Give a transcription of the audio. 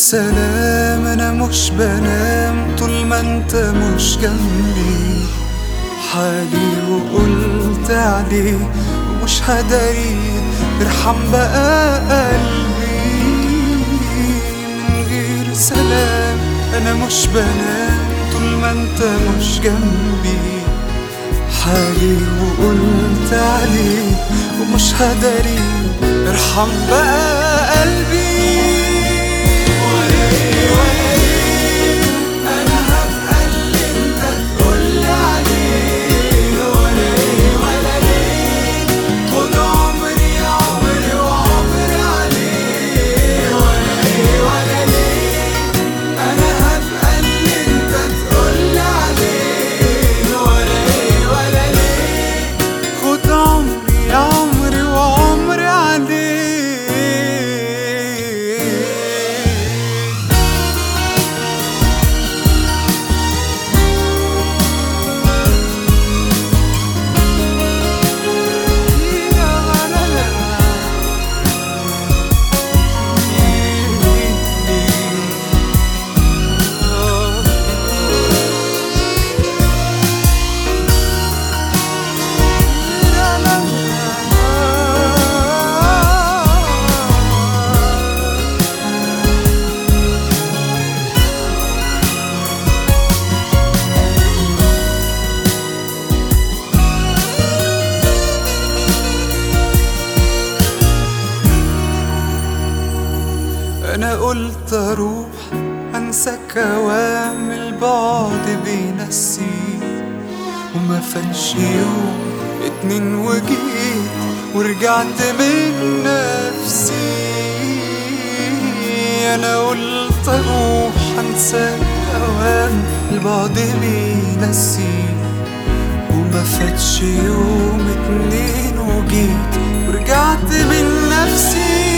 سلام انا مش بنام طول ما انت مش جنبي حالي وقلت عليه ومش هداري ارحم بقى قلبي من غير سلام انا مش بنام طول ما انت مش جنبي حالي وقلت عليه ومش هداري ارحم بقى قلبي انا هبقى اللي انت تقولي عليه ولا ايه ولا ليه خد عمري عمري وعمري عليه ولا ايه ولا ليه انا هبقى اللي انت تقولي عليه ولا ايه ولا ليه خد عمري عمري وعمري عليه انا قلت اروح انسى كوام البعد بينسيك وما فاتش يوم اتنين وجيت ورجعت من نفسي انا قلت اروح انسى كوام البعد بينسيك وما فاتش يوم اتنين وجيت ورجعت من نفسي